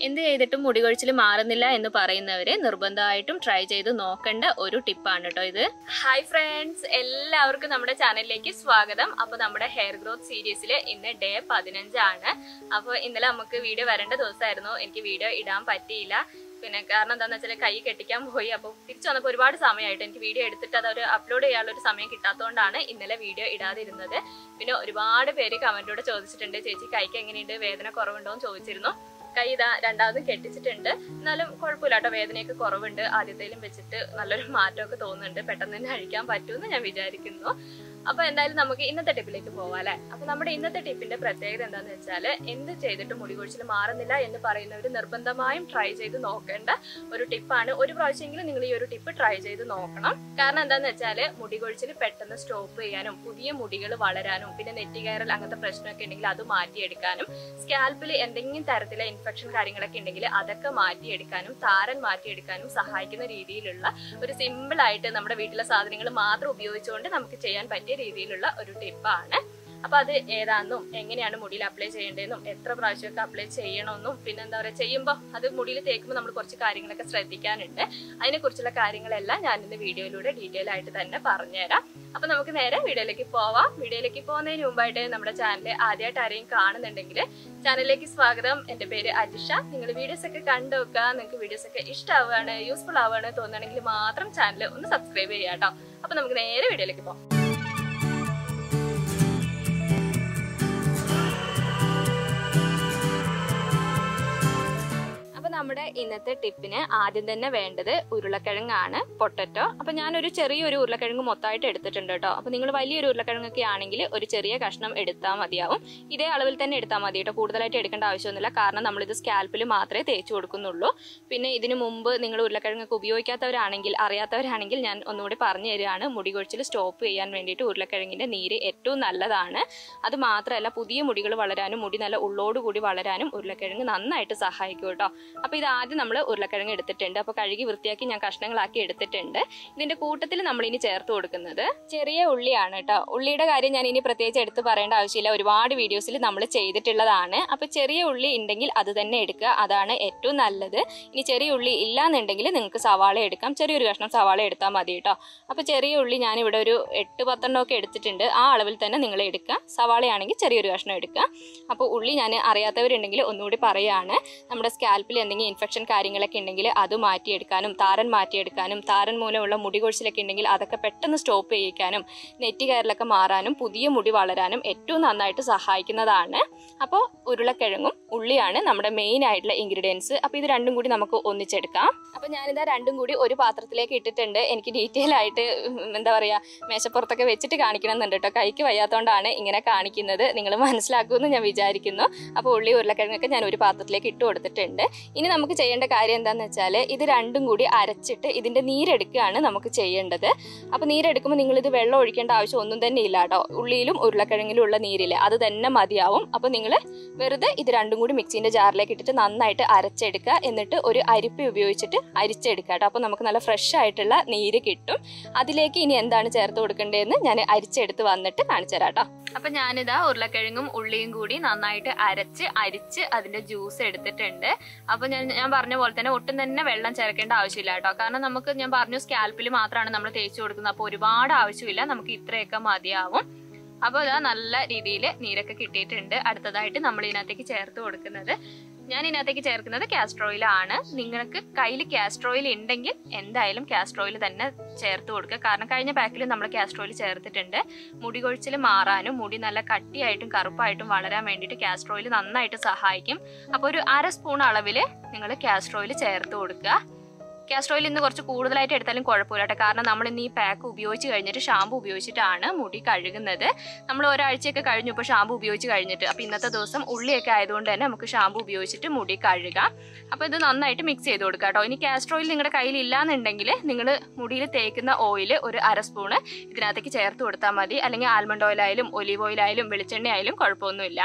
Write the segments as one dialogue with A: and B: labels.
A: എന്ത് ചെയ്തിട്ടും മുടി കൊഴിച്ചിൽ മാറുന്നില്ല എന്ന് പറയുന്നവര് നിർബന്ധമായിട്ടും ട്രൈ ചെയ്ത് നോക്കേണ്ട ഒരു ടിപ്പാണ് കേട്ടോ ഇത് ഹായ് ഫ്രണ്ട്സ് എല്ലാവർക്കും നമ്മുടെ ചാനലിലേക്ക് സ്വാഗതം അപ്പൊ നമ്മുടെ ഹെയർ ഗ്രോത്ത് സീരീസിൽ ഇന്ന് ഡേ പതിനഞ്ചാണ് അപ്പോൾ ഇന്നലെ നമുക്ക് വീഡിയോ വരേണ്ട ദിവസമായിരുന്നു എനിക്ക് വീഡിയോ ഇടാൻ പറ്റിയില്ല പിന്നെ കാരണം എന്താണെന്ന് വെച്ചാൽ കൈ കെട്ടിക്കാൻ പോയി അപ്പോൾ തിരിച്ചു വന്നപ്പോൾ ഒരുപാട് സമയമായിട്ട് എനിക്ക് വീഡിയോ എടുത്തിട്ട് അത് ഒരു അപ്ലോഡ് ചെയ്യാനുള്ള ഒരു സമയം കിട്ടാത്തതുകൊണ്ടാണ് ഇന്നലെ വീഡിയോ ഇടാതിരുന്നത് പിന്നെ ഒരുപാട് പേര് കമന്റിലൂടെ ചോദിച്ചിട്ടുണ്ട് ചേച്ചി കൈക്ക് എങ്ങനെയുണ്ട് വേദന കുറവുണ്ടോ എന്ന് ചോദിച്ചിരുന്നു കൈ ഇതാ രണ്ടാമത് കെട്ടിച്ചിട്ടുണ്ട് എന്നാലും കുഴപ്പമില്ല കേട്ടോ വേദനയൊക്കെ കുറവുണ്ട് ആദ്യത്തേലും വെച്ചിട്ട് നല്ലൊരു മാറ്റമൊക്കെ തോന്നുന്നുണ്ട് പെട്ടെന്ന് തന്നെ അഴിക്കാൻ പറ്റുമെന്ന് ഞാൻ വിചാരിക്കുന്നു അപ്പൊ എന്തായാലും നമുക്ക് ഇന്നത്തെ ടിപ്പിലേക്ക് പോവാം അല്ലെ അപ്പൊ നമ്മുടെ ഇന്നത്തെ ടിപ്പിന്റെ പ്രത്യേകത എന്താന്ന് വെച്ചാൽ എന്ത് ചെയ്തിട്ട് മുടി കൊഴിച്ചിൽ മാറുന്നില്ല എന്ന് പറയുന്നവർ നിർബന്ധമായും ട്രൈ ചെയ്ത് നോക്കേണ്ട ഒരു ടിപ്പാണ് ഒരു പ്രാവശ്യമെങ്കിലും നിങ്ങൾ ഈ ഒരു ടിപ്പ് ട്രൈ ചെയ്ത് നോക്കണം കാരണം എന്താന്ന് വെച്ചാല് മുടി കൊഴിച്ചിൽ പെട്ടെന്ന് സ്റ്റോപ്പ് ചെയ്യാനും പുതിയ മുടികൾ വളരാനും പിന്നെ നെറ്റി കയറൽ അങ്ങനത്തെ പ്രശ്നമൊക്കെ ഉണ്ടെങ്കിൽ അത് മാറ്റിയെടുക്കാനും സ്കാൽപ്പിൽ എന്തെങ്കിലും തരത്തിലെ ഇൻഫെക്ഷൻ കാര്യങ്ങളൊക്കെ ഉണ്ടെങ്കിൽ അതൊക്കെ മാറ്റിയെടുക്കാനും താരൻ മാറ്റിയെടുക്കാനും സഹായിക്കുന്ന രീതിയിലുള്ള ഒരു സിമ്പിൾ ആയിട്ട് നമ്മുടെ വീട്ടിലെ സാധനങ്ങൾ മാത്രം ഉപയോഗിച്ചുകൊണ്ട് നമുക്ക് ചെയ്യാൻ പറ്റിയ രീതിയിലുള്ള ഒരു ടിപ്പാണ് അപ്പൊ അത് ഏതാണെന്നും എങ്ങനെയാണ് മുടിയിൽ അപ്ലൈ ചെയ്യേണ്ടതെന്നും എത്ര പ്രാവശ്യമൊക്കെ അപ്ലൈ ചെയ്യണമെന്നും പിന്നെ എന്താ പറയുക ചെയ്യുമ്പോൾ അത് മുടിയിൽ തേക്കുമ്പോൾ നമ്മൾ കുറച്ച് കാര്യങ്ങളൊക്കെ ശ്രദ്ധിക്കാനുണ്ട് അതിനെക്കുറിച്ചുള്ള കാര്യങ്ങളെല്ലാം ഞാൻ ഇന്ന് വീഡിയോയിലൂടെ ഡീറ്റെയിൽ ആയിട്ട് തന്നെ പറഞ്ഞുതരാം അപ്പൊ നമുക്ക് നേരെ വീഡിയോയിലേക്ക് പോവാം വീഡിയോയിലേക്ക് പോകുന്നതിന് മുമ്പായിട്ട് നമ്മുടെ ചാനൽ ആദ്യമായിട്ട് ആരെയും കാണുന്നുണ്ടെങ്കിൽ ചാനലിലേക്ക് സ്വാഗതം എന്റെ പേര് അജിഷ നിങ്ങൾ വീഡിയോസ് ഒക്കെ കണ്ടു നോക്കുക നിങ്ങൾക്ക് വീഡിയോസ് ഒക്കെ ഇഷ്ടമാവുകയാണ് യൂസ്ഫുൾ ആവുകയാണ് തോന്നുകയാണെങ്കിൽ മാത്രം ചാനൽ ഒന്ന് സബ്സ്ക്രൈബ് ചെയ്യാം കേട്ടോ അപ്പൊ നമുക്ക് നേരെ വീഡിയോയിലേക്ക് പോകാം അപ്പൊ നമ്മുടെ ഇന്നത്തെ ടിപ്പിന് ആദ്യം തന്നെ വേണ്ടത് ഉരുളക്കിഴങ്ങാണ് പൊട്ടറ്റോ അപ്പൊ ഞാനൊരു ചെറിയൊരു ഉരുളക്കിഴങ്ങ് മൊത്തമായിട്ട് എടുത്തിട്ടുണ്ട് കേട്ടോ അപ്പൊ നിങ്ങൾ വലിയൊരു ഉരുളക്കിഴങ്ങൊക്കെ ആണെങ്കിൽ ഒരു ചെറിയ കഷ്ണം എടുത്താൽ മതിയാവും ഇതേ അളവിൽ തന്നെ എടുത്താൽ മതി കേട്ടോ കൂടുതലായിട്ട് എടുക്കേണ്ട ആവശ്യമൊന്നുമില്ല കാരണം നമ്മളിത് സ്കാൽപ്പിൽ മാത്രമേ തേച്ച് കൊടുക്കുന്നുള്ളൂ പിന്നെ ഇതിനു മുമ്പ് നിങ്ങൾ ഉരുളക്കിഴങ്ങൊക്കെ ഉപയോഗിക്കാത്തവരാണെങ്കിൽ അറിയാത്തവരാണെങ്കിൽ ഞാൻ ഒന്നുകൂടി പറഞ്ഞു തരികയാണ് മുടി കൊഴിച്ചിൽ സ്റ്റോപ്പ് ചെയ്യാൻ വേണ്ടിയിട്ട് ഉരുളക്കിഴങ്ങിന്റെ നീര് ഏറ്റവും നല്ലതാണ് അത് മാത്രമല്ല പുതിയ മുടികൾ വളരാനും മുടി നല്ല ഉള്ളോടുകൂടി വളരാനും ഉരുളക്കിഴങ്ങ് നന്നായിട്ട് സഹായിക്കും കേട്ടോ അപ്പോൾ ഇത് ആദ്യം നമ്മൾ ഉരുളക്കിഴങ്ങ് എടുത്തിട്ടുണ്ട് അപ്പോൾ കഴുകി വൃത്തിയാക്കി ഞാൻ കഷ്ണങ്ങളാക്കി എടുത്തിട്ടുണ്ട് ഇതിന്റെ കൂട്ടത്തിൽ നമ്മൾ ഇനി ചേർത്ത് കൊടുക്കുന്നത് ചെറിയ ഉള്ളിയാണ് കേട്ടോ ഉള്ളിയുടെ കാര്യം ഞാൻ ഇനി പ്രത്യേകിച്ച് എടുത്ത് പറയേണ്ട ആവശ്യമില്ല ഒരുപാട് വീഡിയോസിൽ നമ്മൾ ചെയ്തിട്ടുള്ളതാണ് അപ്പോൾ ചെറിയ ഉള്ളി ഉണ്ടെങ്കിൽ അത് തന്നെ എടുക്കുക അതാണ് ഏറ്റവും നല്ലത് ഇനി ചെറിയ ഉള്ളി ഇല്ലാന്നുണ്ടെങ്കിൽ നിങ്ങൾക്ക് സവാള എടുക്കാം ചെറിയൊരു കഷ്ണം സവാള എടുത്താൽ മതി കേട്ടോ അപ്പോൾ ചെറിയ ഉള്ളി ഞാൻ ഇവിടെ ഒരു എട്ട് പത്തെണ്ണം ഒക്കെ എടുത്തിട്ടുണ്ട് ആ അളവിൽ തന്നെ നിങ്ങൾ എടുക്കുക സവാളയാണെങ്കിൽ ചെറിയൊരു കഷ്ണം എടുക്കുക അപ്പോൾ ഉള്ളി ഞാൻ അറിയാത്തവരുണ്ടെങ്കിൽ ഒന്നുകൂടി പറയുകയാണ് നമ്മുടെ സ്കാൽപ്പിൽ എന്തെങ്കിലും ഇൻഫെക്ഷൻ കാര്യങ്ങളൊക്കെ ഉണ്ടെങ്കിൽ അത് മാറ്റിയെടുക്കാനും താരൻ മാറ്റിയെടുക്കാനും താരൻ മൂലമുള്ള മുടി കൊഴിച്ചിലൊക്കെ ഉണ്ടെങ്കിൽ അതൊക്കെ പെട്ടെന്ന് സ്റ്റോപ്പ് ചെയ്യിക്കാനും നെറ്റി കയറിലൊക്കെ മാറാനും പുതിയ മുടി വളരാനും ഏറ്റവും നന്നായിട്ട് സഹായിക്കുന്നതാണ് അപ്പോൾ ഉരുളക്കിഴങ്ങും ഉള്ളിയാണ് നമ്മുടെ മെയിൻ ആയിട്ടുള്ള ഇൻഗ്രീഡിയൻസ് അപ്പോൾ ഇത് രണ്ടും കൂടി നമുക്ക് ഒന്നിച്ചെടുക്കാം അപ്പോൾ ഞാനിതാ രണ്ടും കൂടി ഒരു പാത്രത്തിലേക്ക് ഇട്ടിട്ടുണ്ട് എനിക്ക് ഡീറ്റെയിൽ ആയിട്ട് ഉം, എന്താ പറയുക മേശപ്പുറത്തൊക്കെ വെച്ചിട്ട് കാണിക്കണമെന്നുണ്ട് കേട്ടോ കൈക്ക് വയ്യാത്തതുകൊണ്ടാണ് ഇങ്ങനെ കാണിക്കുന്നത് നിങ്ങൾ മനസ്സിലാക്കുമെന്ന് ഞാൻ വിചാരിക്കുന്നു അപ്പോൾ ഉള്ളി ഉരുളക്കിഴങ്ങൊക്കെ ഞാൻ ഒരു പാത്രത്തിലേക്ക് ഇട്ട് കൊടുത്തിട്ടുണ്ട് ഇനി നമുക്ക് ചെയ്യേണ്ട കാര്യം എന്താണെന്ന് വെച്ചാൽ ഇത് രണ്ടും കൂടി അരച്ചിട്ട് ഇതിൻ്റെ നീരെടുക്കുകയാണ് നമുക്ക് ചെയ്യേണ്ടത് അപ്പോൾ നീരെടുക്കുമ്പോൾ നിങ്ങൾ ഇത് വെള്ളം ഒഴിക്കേണ്ട ആവശ്യം ഒന്നും തന്നെ ഇല്ല കേട്ടോ ഉള്ളിയിലും ഉരുളക്കിഴങ്ങിലും ഉള്ള നീരില്ലേ അത് തന്നെ മതിയാവും അപ്പോൾ നിങ്ങൾ വെറുതെ ഇത് രണ്ടും കൂടി മിക്സീൻ്റെ ജാറിലേക്ക് ഇട്ടിട്ട് നന്നായിട്ട് അരച്ചെടുക്കുക എന്നിട്ട് ഒരു അരിപ്പ ഉപയോഗിച്ചിട്ട് അരിച്ചെടുക്കുക കേട്ടോ അപ്പോൾ നമുക്ക് നല്ല ഫ്രഷ് ആയിട്ടുള്ള നീര് കിട്ടും അതിലേക്ക് ഇനി എന്താണ് ചേർത്ത് കൊടുക്കേണ്ടതെന്ന് ഞാൻ അരിച്ചെടുത്ത് വന്നിട്ട് കാണിച്ചു തരാം കേട്ടോ അപ്പൊ ഞാനിതാ ഉരുളക്കിഴങ്ങും ഉള്ളിയും കൂടി നന്നായിട്ട് അരച്ച് അരിച്ച് അതിന്റെ ജ്യൂസ് എടുത്തിട്ടുണ്ട് അപ്പൊ ഞാൻ ഞാൻ പറഞ്ഞ പോലെ തന്നെ ഒട്ടും തന്നെ വെള്ളം ചേർക്കേണ്ട ആവശ്യമില്ല കേട്ടോ കാരണം നമുക്ക് ഞാൻ പറഞ്ഞു സ്കാൽപ്പിൽ മാത്രമാണ് നമ്മൾ തേച്ച് കൊടുക്കുന്നത് അപ്പോൾ ഒരുപാട് ആവശ്യമില്ല നമുക്ക് ഇത്രയൊക്കെ മതിയാവും അപ്പോൾ ഇതാ നല്ല രീതിയിൽ നീരൊക്കെ കിട്ടിയിട്ടുണ്ട് അടുത്തതായിട്ട് നമ്മൾ ഇതിനകത്തേക്ക് ചേർത്ത് കൊടുക്കുന്നത് ഞാൻ ഇതിനകത്തേക്ക് ചേർക്കുന്നത് കാസ്റ്റർ ഓയിലാണ് നിങ്ങൾക്ക് കയ്യിൽ കാസ്റ്റർ ഓയിൽ ഉണ്ടെങ്കിൽ എന്തായാലും കാസ്റ്റർ ഓയിൽ തന്നെ ചേർത്ത് കൊടുക്കുക കാരണം കഴിഞ്ഞ പാക്കിൽ നമ്മൾ കാസ്റ്റർ ഓയിൽ ചേർത്തിട്ടുണ്ട് മുടി കൊഴിച്ചിൽ മാറാനും മുടി നല്ല കട്ടിയായിട്ടും കറുപ്പായിട്ടും വളരാൻ വേണ്ടിയിട്ട് കാസ്റ്റർ ഓയിൽ നന്നായിട്ട് സഹായിക്കും അപ്പോൾ ഒരു അര സ്പൂൺ അളവിൽ നിങ്ങൾ കാസ്റ്റർ ഓയിൽ ചേർത്ത് കൊടുക്കുക കാസ്റ്റർ ഓയിൽ ഇന്ന് കുറച്ച് കൂടുതലായിട്ട് എടുത്താലും കുഴപ്പമില്ല കേട്ടോ കാരണം നമ്മൾ ഇന്ന് ഈ പാക്ക് ഉപയോഗിച്ച് കഴിഞ്ഞിട്ട് ഷാമ്പു ഉപയോഗിച്ചിട്ടാണ് മുടി കഴുകുന്നത് നമ്മൾ ഒരാഴ്ചയൊക്കെ കഴിഞ്ഞു ഇപ്പോൾ ഷാമ്പു ഉപയോഗിച്ച് കഴിഞ്ഞിട്ട് അപ്പോൾ ഇന്നത്തെ ദിവസം ഉള്ളിയൊക്കെ ആയതുകൊണ്ട് തന്നെ നമുക്ക് ഷാമ്പു ഉപയോഗിച്ചിട്ട് മുടി കഴുകാം അപ്പോൾ ഇത് നന്നായിട്ട് മിക്സ് ചെയ്ത് കൊടുക്കുക കേട്ടോ ഇനി കാസ്റ്റർ ഓയിൽ നിങ്ങളുടെ കയ്യിൽ ഇല്ലാന്നുണ്ടെങ്കിൽ നിങ്ങൾ മുടിയിൽ തേക്കുന്ന ഓയിൽ ഒരു അര സ്പൂണ് ഇതിനകത്തേക്ക് ചേർത്ത് കൊടുത്താൽ മതി അല്ലെങ്കിൽ ആൽമണ്ട് ഓയിലായാലും ഒലീവ് ഓയിലായാലും വെളിച്ചെണ്ണ ആയാലും കുഴപ്പമൊന്നുമില്ല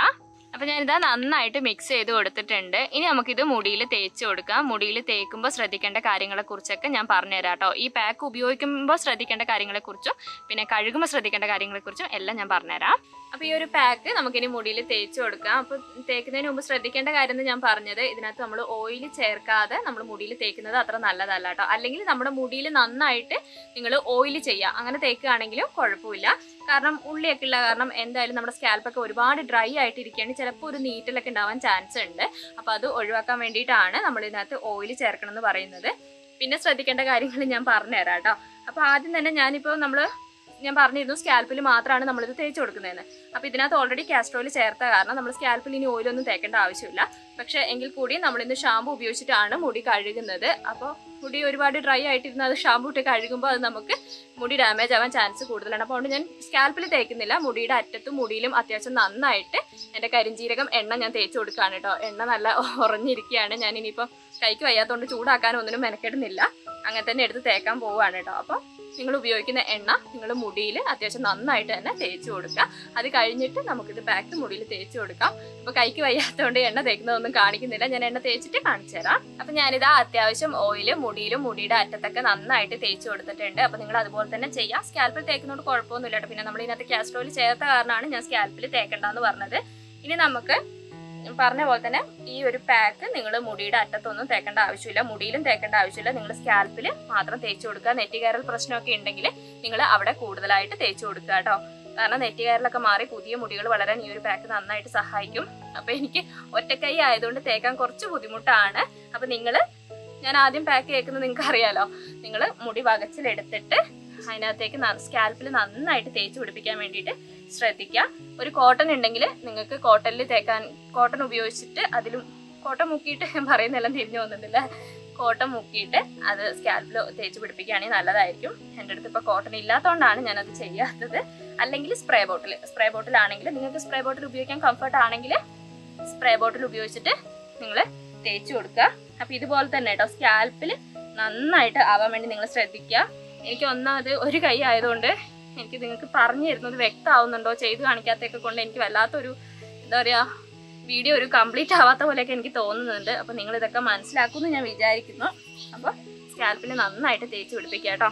A: അപ്പം ഞാനിതാ നന്നായിട്ട് മിക്സ് ചെയ്ത് കൊടുത്തിട്ടുണ്ട് ഇനി നമുക്കിത് മുടിയിൽ തേച്ച് കൊടുക്കാം മുടിയിൽ തേക്കുമ്പോൾ ശ്രദ്ധിക്കേണ്ട കാര്യങ്ങളെക്കുറിച്ചൊക്കെ ഞാൻ പറഞ്ഞുതരാം കേട്ടോ ഈ പാക്ക് ഉപയോഗിക്കുമ്പോൾ ശ്രദ്ധിക്കേണ്ട കാര്യങ്ങളെക്കുറിച്ചും പിന്നെ കഴുകുമ്പോൾ ശ്രദ്ധിക്കേണ്ട കാര്യങ്ങളെക്കുറിച്ചും എല്ലാം ഞാൻ പറഞ്ഞുതരാം അപ്പോൾ ഈ ഒരു പാക്ക് നമുക്കിനി മുടിയിൽ തേച്ച് കൊടുക്കാം അപ്പോൾ തേക്കുന്നതിന് മുമ്പ് ശ്രദ്ധിക്കേണ്ട കാര്യം എന്ന് ഞാൻ പറഞ്ഞത് ഇതിനകത്ത് നമ്മൾ ഓയിൽ ചേർക്കാതെ നമ്മൾ മുടിയിൽ തേക്കുന്നത് അത്ര നല്ലതല്ല കേട്ടോ അല്ലെങ്കിൽ നമ്മുടെ മുടിയിൽ നന്നായിട്ട് നിങ്ങൾ ഓയിൽ ചെയ്യുക അങ്ങനെ തേക്കുകയാണെങ്കിലും കുഴപ്പമില്ല കാരണം ഉള്ളിയൊക്കെ ഉള്ള കാരണം എന്തായാലും നമ്മുടെ സ്കാൽപ്പൊക്കെ ഒരുപാട് ഡ്രൈ ആയിട്ടിരിക്കുകയാണ് ചിലപ്പോൾ ഒരു നീറ്റലൊക്കെ ഉണ്ടാവാൻ ചാൻസ് ഉണ്ട് അപ്പോൾ അത് ഒഴിവാക്കാൻ വേണ്ടിയിട്ടാണ് നമ്മൾ ഇതിനകത്ത് ഓയിൽ ചേർക്കണം എന്ന് പറയുന്നത് പിന്നെ ശ്രദ്ധിക്കേണ്ട കാര്യങ്ങൾ ഞാൻ പറഞ്ഞുതരാം കേട്ടോ അപ്പോൾ ആദ്യം തന്നെ ഞാനിപ്പോൾ നമ്മൾ ഞാൻ പറഞ്ഞിരുന്നു സ്കാൽപ്പിൽ മാത്രമാണ് നമ്മളിത് തേച്ച് കൊടുക്കുന്നതെന്ന് അപ്പോൾ ഇതിനകത്ത് ഓൾറെഡി കാസ്ട്രോയിൽ ചേർത്ത കാരണം നമ്മൾ സ്കാൽപ്പിൽ ഇനി ഓയിലൊന്നും തേക്കേണ്ട ആവശ്യമില്ല പക്ഷേ എങ്കിൽ കൂടി നമ്മളിന്ന് ഷാമ്പു ഉപയോഗിച്ചിട്ടാണ് മുടി കഴുകുന്നത് അപ്പോൾ മുടി ഒരുപാട് ഡ്രൈ ആയിട്ടിരുന്ന അത് ഷാമ്പു ഇട്ട് കഴുകുമ്പോൾ അത് നമുക്ക് മുടി ഡാമേജ് ആവാൻ ചാൻസ് കൂടുതലാണ് അപ്പോൾ അതുകൊണ്ട് ഞാൻ സ്കാൽപ്പിൽ തേക്കുന്നില്ല മുടിയുടെ അറ്റത്തും മുടിയിലും അത്യാവശ്യം നന്നായിട്ട് എൻ്റെ കരിഞ്ജീരകം എണ്ണ ഞാൻ തേച്ച് കൊടുക്കുകയാണ് കേട്ടോ എണ്ണ നല്ല ഉറഞ്ഞിരിക്കുകയാണ് ഞാൻ ഇനിയിപ്പോൾ കൈക്ക് വയ്യാത്തതുകൊണ്ട് ചൂടാക്കാനും ഒന്നിനും മെനക്കെടുന്നില്ല അങ്ങനെ തന്നെ എടുത്ത് തേക്കാൻ പോവുകയാണ് കേട്ടോ അപ്പോൾ നിങ്ങൾ ഉപയോഗിക്കുന്ന എണ്ണ നിങ്ങൾ മുടിയിൽ അത്യാവശ്യം നന്നായിട്ട് തന്നെ തേച്ച് കൊടുക്കുക അത് കഴിഞ്ഞിട്ട് നമുക്കിത് ബാക്ക് മുടിയിൽ തേച്ച് കൊടുക്കാം അപ്പോൾ കൈക്ക് വയ്യാത്തതുകൊണ്ട് എണ്ണ തേക്കുന്നതൊന്നും കാണിക്കുന്നില്ല ഞാൻ എണ്ണ തേച്ചിട്ട് കാണിച്ചു തരാം അപ്പം ഞാനിതാ അത്യാവശ്യം ഓയിൽ മുടിയിലും മുടിയുടെ അറ്റത്തൊക്കെ നന്നായിട്ട് തേച്ച് കൊടുത്തിട്ടുണ്ട് അപ്പോൾ നിങ്ങൾ അതുപോലെ തന്നെ ചെയ്യാം സ്കാൽപ്പിൽ തേക്കുന്നതുകൊണ്ട് കുഴപ്പമൊന്നുമില്ല കേട്ടോ പിന്നെ നമ്മൾ ഇതിനകത്ത് കാസ്ട്രോയിൽ ചേർത്ത കാരണമാണ് ഞാൻ സ്കാൽപ്പിൽ തേക്കണ്ടെന്ന് പറഞ്ഞത് ഇനി നമുക്ക് പറഞ്ഞ പോലെ തന്നെ ഈ ഒരു പാക്ക് നിങ്ങൾ മുടിയുടെ അറ്റത്തൊന്നും തേക്കേണ്ട ആവശ്യമില്ല മുടിയിലും തേക്കേണ്ട ആവശ്യമില്ല നിങ്ങൾ സ്കാൽപ്പിൽ മാത്രം തേച്ച് കൊടുക്കുക നെറ്റികയറൽ പ്രശ്നമൊക്കെ ഉണ്ടെങ്കിൽ നിങ്ങൾ അവിടെ കൂടുതലായിട്ട് തേച്ച് കൊടുക്കുക കേട്ടോ കാരണം നെറ്റികയറിലൊക്കെ മാറി പുതിയ മുടികൾ വളരാൻ ഈ ഒരു പാക്ക് നന്നായിട്ട് സഹായിക്കും അപ്പോൾ എനിക്ക് ഒറ്റക്കൈ ആയതുകൊണ്ട് തേക്കാൻ കുറച്ച് ബുദ്ധിമുട്ടാണ് അപ്പോൾ നിങ്ങൾ ഞാൻ ആദ്യം പാക്ക് കേൾക്കുന്നത് നിങ്ങൾക്ക് അറിയാലോ നിങ്ങൾ മുടി വകച്ചിലെടുത്തിട്ട് അതിനകത്തേക്ക് സ്കാൽപ്പിൽ നന്നായിട്ട് തേച്ച് പിടിപ്പിക്കാൻ വേണ്ടിയിട്ട് ശ്രദ്ധിക്കുക ഒരു കോട്ടൺ ഉണ്ടെങ്കിൽ നിങ്ങൾക്ക് കോട്ടണിൽ തേക്കാൻ കോട്ടൺ ഉപയോഗിച്ചിട്ട് അതിലും കോട്ടൺ മുക്കിയിട്ട് പറയുന്നെല്ലാം തിരിഞ്ഞു പോകുന്നുണ്ടല്ലേ കോട്ടൺ മുക്കിയിട്ട് അത് സ്കാൽപ്പിൽ തേച്ച് പിടിപ്പിക്കുകയാണെങ്കിൽ നല്ലതായിരിക്കും എൻ്റെ അടുത്ത് ഇപ്പോൾ കോട്ടൺ ഇല്ലാത്തതുകൊണ്ടാണ് ഞാനത് ചെയ്യാത്തത് അല്ലെങ്കിൽ സ്പ്രേ ബോട്ടിൽ സ്പ്രേ ബോട്ടിലാണെങ്കിൽ നിങ്ങൾക്ക് സ്പ്രേ ബോട്ടിൽ ഉപയോഗിക്കാൻ കംഫർട്ട് ആണെങ്കിൽ സ്പ്രേ ബോട്ടിൽ ഉപയോഗിച്ചിട്ട് നിങ്ങൾ തേച്ച് കൊടുക്കുക അപ്പോൾ ഇതുപോലെ തന്നെ കേട്ടോ സ്കാൽപ്പിൽ നന്നായിട്ട് ആവാൻ വേണ്ടി നിങ്ങൾ ശ്രദ്ധിക്കുക എനിക്ക് ഒന്നാമത് ഒരു കൈ ആയതുകൊണ്ട് എനിക്ക് നിങ്ങൾക്ക് പറഞ്ഞു തരുന്നത് വ്യക്തമാവുന്നുണ്ടോ ചെയ്ത് കാണിക്കാത്തൊക്കെ കൊണ്ട് എനിക്ക് വല്ലാത്തൊരു എന്താ പറയുക വീഡിയോ ഒരു കംപ്ലീറ്റ് ആവാത്ത പോലെയൊക്കെ എനിക്ക് തോന്നുന്നുണ്ട് അപ്പോൾ നിങ്ങൾ ഇതൊക്കെ മനസ്സിലാക്കുമെന്ന് ഞാൻ വിചാരിക്കുന്നു അപ്പോൾ സ്കാൽപ്പിൽ നന്നായിട്ട് തേച്ച് പിടിപ്പിക്കുക കേട്ടോ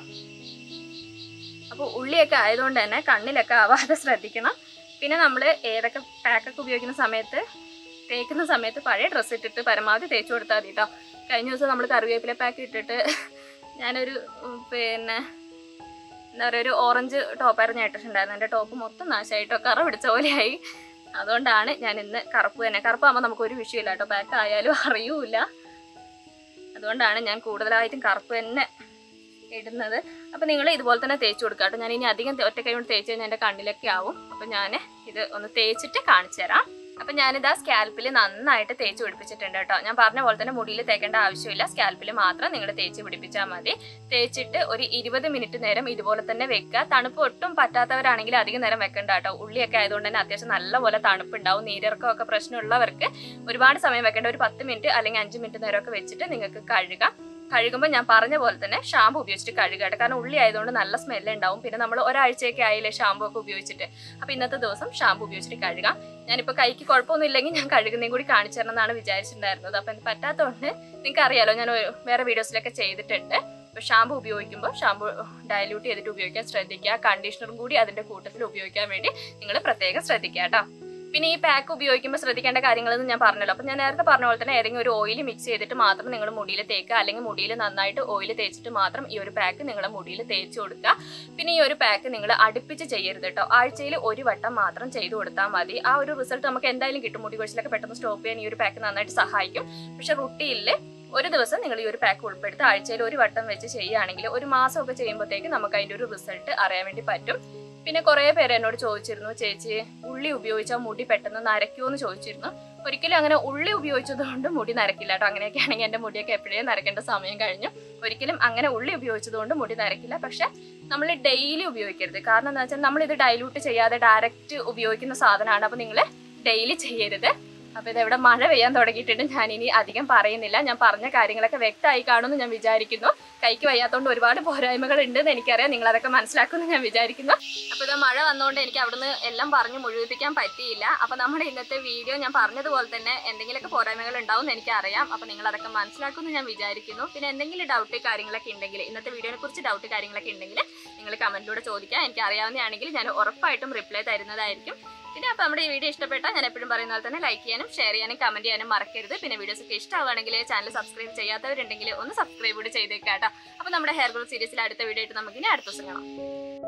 A: അപ്പോൾ ഉള്ളിയൊക്കെ ആയതുകൊണ്ട് തന്നെ കണ്ണിലൊക്കെ ആവാതെ ശ്രദ്ധിക്കണം പിന്നെ നമ്മൾ ഏതൊക്കെ പാക്കൊക്കെ ഉപയോഗിക്കുന്ന സമയത്ത് തേക്കുന്ന സമയത്ത് പഴയ ഡ്രസ്സ് ഇട്ടിട്ട് പരമാവധി തേച്ച് കൊടുത്താൽ മതി കേട്ടോ കഴിഞ്ഞ ദിവസം നമ്മൾ കറിവേപ്പില പാക്ക് ഇട്ടിട്ട് ഞാനൊരു ഉം, പിന്നെ എന്താ പറയുക ഒരു ഓറഞ്ച് ടോപ്പായിരുന്നു ഇട്ടിട്ടുണ്ടായിരുന്നു എൻ്റെ ടോപ്പ് മൊത്തം നാശമായിട്ടോ കറ പിടിച്ച പോലെയായി അതുകൊണ്ടാണ് ഞാൻ ഇന്ന് കറുപ്പ് തന്നെ കറുപ്പാകുമ്പോൾ നമുക്ക് ഒരു വിഷയമില്ല കേട്ടോ പാക്ക് ആയാലും അറിയൂല അതുകൊണ്ടാണ് ഞാൻ കൂടുതലായിട്ടും കറുപ്പ് തന്നെ ഇടുന്നത് അപ്പം നിങ്ങൾ ഇതുപോലെ തന്നെ തേച്ച് കൊടുക്കുക കേട്ടോ ഞാൻ ഇനി അധികം ഒറ്റ കൈ കൊണ്ട് തേച്ച് കഴിഞ്ഞാൽ എൻ്റെ കണ്ണിലൊക്കെ ആവും അപ്പം ഞാൻ ഇത് ഒന്ന് തേച്ചിട്ട് കാണിച്ചു തരാം അപ്പം ഞാനിതാ സ്കാൽപ്പിൽ നന്നായിട്ട് തേച്ച് പിടിപ്പിച്ചിട്ടുണ്ട് കേട്ടോ ഞാൻ പറഞ്ഞ പോലെ തന്നെ മുടിയിൽ തേക്കേണ്ട ആവശ്യമില്ല സ്കാൽപ്പിൽ മാത്രം നിങ്ങൾ തേച്ച് പിടിപ്പിച്ചാൽ മതി തേച്ചിട്ട് ഒരു ഇരുപത് മിനിറ്റ് നേരം ഇതുപോലെ തന്നെ വെക്കുക തണുപ്പ് ഒട്ടും പറ്റാത്തവരാണെങ്കിൽ അധികം നേരം വെക്കണ്ട കേട്ടോ ഉള്ളിയൊക്കെ ആയതുകൊണ്ട് തന്നെ അത്യാവശ്യം നല്ലപോലെ തണുപ്പുണ്ടാവും നീരിറക്കമൊക്കെ പ്രശ്നമുള്ളവർക്ക് ഒരുപാട് സമയം വെക്കേണ്ട ഒരു പത്ത് മിനിറ്റ് അല്ലെങ്കിൽ അഞ്ച് മിനിറ്റ് നേരമൊക്കെ വെച്ചിട്ട് നിങ്ങൾക്ക് കഴുകാം കഴുകുമ്പോൾ ഞാൻ പറഞ്ഞ പോലെ തന്നെ ഷാമ്പു ഉപയോഗിച്ചിട്ട് കഴുകട്ടെ കാരണം ഉള്ളി ആയതുകൊണ്ട് നല്ല സ്മെല്ല് ഉണ്ടാവും പിന്നെ നമ്മൾ ഒരാഴ്ചയൊക്കെ ആയില്ലേ ഷാമ്പു ഒക്കെ ഉപയോഗിച്ചിട്ട് അപ്പോൾ ഇന്നത്തെ ദിവസം ഷാമ്പു ഉപയോഗിച്ചിട്ട് കഴുകാം ഞാനിപ്പോൾ കൈക്ക് കുഴപ്പമൊന്നും ഇല്ലെങ്കിൽ ഞാൻ കഴുകുന്നതും കൂടി കാണിച്ചു തരണം എന്നാണ് വിചാരിച്ചിട്ടുണ്ടായിരുന്നത് അപ്പോൾ എനിക്ക് പറ്റാത്തതുകൊണ്ട് നിങ്ങൾക്ക് അറിയാലോ ഞാൻ ഒരു- വേറെ വീഡിയോസിലൊക്കെ ചെയ്തിട്ടുണ്ട് അപ്പോൾ ഷാമ്പു ഉപയോഗിക്കുമ്പോൾ ഷാമ്പു ഡയലൂട്ട് ചെയ്തിട്ട് ഉപയോഗിക്കാൻ ശ്രദ്ധിക്കുക കണ്ടീഷണറും കൂടി അതിൻ്റെ കൂട്ടത്തിൽ ഉപയോഗിക്കാൻ വേണ്ടി നിങ്ങൾ പ്രത്യേകം ശ്രദ്ധിക്കുക കേട്ടോ പിന്നെ ഈ പാക്ക് ഉപയോഗിക്കുമ്പോൾ ശ്രദ്ധിക്കേണ്ട കാര്യങ്ങളെന്ന് ഞാൻ പറഞ്ഞല്ലോ അപ്പം ഞാൻ നേരത്തെ പറഞ്ഞ പോലെ തന്നെ ഏതെങ്കിലും ഒരു ഓയിൽ മിക്സ് ചെയ്തിട്ട് മാത്രം നിങ്ങൾ മുടിയിൽ തേക്കുക അല്ലെങ്കിൽ മുടിയിൽ നന്നായിട്ട് ഓയിൽ തേച്ചിട്ട് മാത്രം ഈ ഒരു പാക്ക് നിങ്ങളുടെ മുടിയിൽ തേച്ച് കൊടുക്കുക പിന്നെ ഈ ഒരു പാക്ക് നിങ്ങൾ അടുപ്പിച്ച് ചെയ്യരുത് കേട്ടോ ആഴ്ചയിൽ ഒരു വട്ടം മാത്രം ചെയ്തു കൊടുത്താൽ മതി ആ ഒരു റിസൾട്ട് നമുക്ക് എന്തായാലും കിട്ടും മുടി കൊഴിച്ചിലൊക്കെ പെട്ടെന്ന് സ്റ്റോപ്പ് ചെയ്യാൻ ഈ ഒരു പാക്ക് നന്നായിട്ട് സഹായിക്കും പക്ഷെ റുട്ടീനിൽ ഒരു ദിവസം നിങ്ങൾ ഈ ഒരു പാക്ക് ഉൾപ്പെടുത്തി ആഴ്ചയിൽ ഒരു വട്ടം വെച്ച് ചെയ്യുകയാണെങ്കിൽ ഒരു മാസമൊക്കെ ചെയ്യുമ്പോഴത്തേക്ക് നമുക്ക് അതിൻ്റെ ഒരു റിസൾട്ട് അറിയാൻ വേണ്ടി പറ്റും പിന്നെ കുറേ പേര് എന്നോട് ചോദിച്ചിരുന്നു ചേച്ചി ഉള്ളി ഉപയോഗിച്ചാൽ മുടി പെട്ടെന്ന് നരയ്ക്കുമോ എന്ന് ചോദിച്ചിരുന്നു ഒരിക്കലും അങ്ങനെ ഉള്ളി ഉപയോഗിച്ചത് കൊണ്ട് മുടി നരക്കില്ല കേട്ടോ അങ്ങനെയൊക്കെ ആണെങ്കിൽ എൻ്റെ മുടിയൊക്കെ എപ്പോഴേ നരക്കേണ്ട സമയം കഴിഞ്ഞു ഒരിക്കലും അങ്ങനെ ഉള്ളി ഉപയോഗിച്ചത് കൊണ്ട് മുടി നരക്കില്ല പക്ഷെ നമ്മൾ ഡെയിലി ഉപയോഗിക്കരുത് കാരണം എന്താ വെച്ചാൽ നമ്മളിത് ഡൈലൂട്ട് ചെയ്യാതെ ഡയറക്റ്റ് ഉപയോഗിക്കുന്ന സാധനമാണ് അപ്പോൾ നിങ്ങൾ ഡെയിലി ചെയ്യരുത് അപ്പൊ ഇത് ഇവിടെ മഴ പെയ്യാൻ തുടങ്ങിയിട്ടുണ്ട് ഞാൻ ഇനി അധികം പറയുന്നില്ല ഞാൻ പറഞ്ഞ കാര്യങ്ങളൊക്കെ വ്യക്തമായി കാണുമെന്ന് ഞാൻ വിചാരിക്കുന്നു കൈക്ക് വയ്യാത്തതുകൊണ്ട് ഒരുപാട് പോരായ്മകൾ ഉണ്ടെന്ന് എനിക്കറിയാം നിങ്ങൾ അതൊക്കെ മനസ്സിലാക്കുമെന്ന് ഞാൻ വിചാരിക്കുന്നു അപ്പൊ ഇത് മഴ വന്നുകൊണ്ട് എനിക്ക് അവിടുന്ന് എല്ലാം പറഞ്ഞു മുഴുവിപ്പിക്കാൻ പറ്റിയില്ല അപ്പൊ നമ്മുടെ ഇന്നത്തെ വീഡിയോ ഞാൻ പറഞ്ഞതുപോലെ തന്നെ എന്തെങ്കിലുമൊക്കെ പോരായ്മകൾ ഉണ്ടാവും എന്ന് എനിക്കറിയാം അപ്പൊ നിങ്ങൾ അതൊക്കെ മനസ്സിലാക്കുമെന്ന് ഞാൻ വിചാരിക്കുന്നു പിന്നെ എന്തെങ്കിലും ഡൗട്ട് കാര്യങ്ങളൊക്കെ ഉണ്ടെങ്കിൽ ഇന്നത്തെ വീഡിയോനെ കുറിച്ച് ഡൗട്ട് കാര്യങ്ങളൊക്കെ ഉണ്ടെങ്കിൽ നിങ്ങൾ കമന്റിലൂടെ ചോദിക്കാം എനിക്ക് അറിയാവുന്നതാണെങ്കിൽ ഞാൻ ഉറപ്പായിട്ടും റിപ്ലൈ തരുന്നതായിരിക്കും പിന്നെ അപ്പോൾ നമ്മുടെ ഈ വീഡിയോ ഇഷ്ടപ്പെട്ടാൽ ഞാൻ എപ്പോഴും പറയുന്ന പോലെ തന്നെ ലൈക്ക് ചെയ്യാനും ഷെയർ ചെയ്യാനും കമന്റ് ചെയ്യാനും മറക്കരുത് പിന്നെ വീഡിയോസ് ഒക്കെ ഇഷ്ടമാണെങ്കിൽ ചാനൽ സബ്സ്ക്രൈബ് ചെയ്യാത്തവരുണ്ടെങ്കിൽ ഒന്ന് സബ്സ്ക്രൈബ് കൂടി ചെയ്തേക്കാം കേട്ടോ അപ്പോൾ നമ്മുടെ ഹെയർ ഗ്രോത്ത് സീരീസിൽ അടുത്ത വീഡിയോ ആയിട്ട് നമുക്കിനി അടുത്ത ദിവസം കാണാം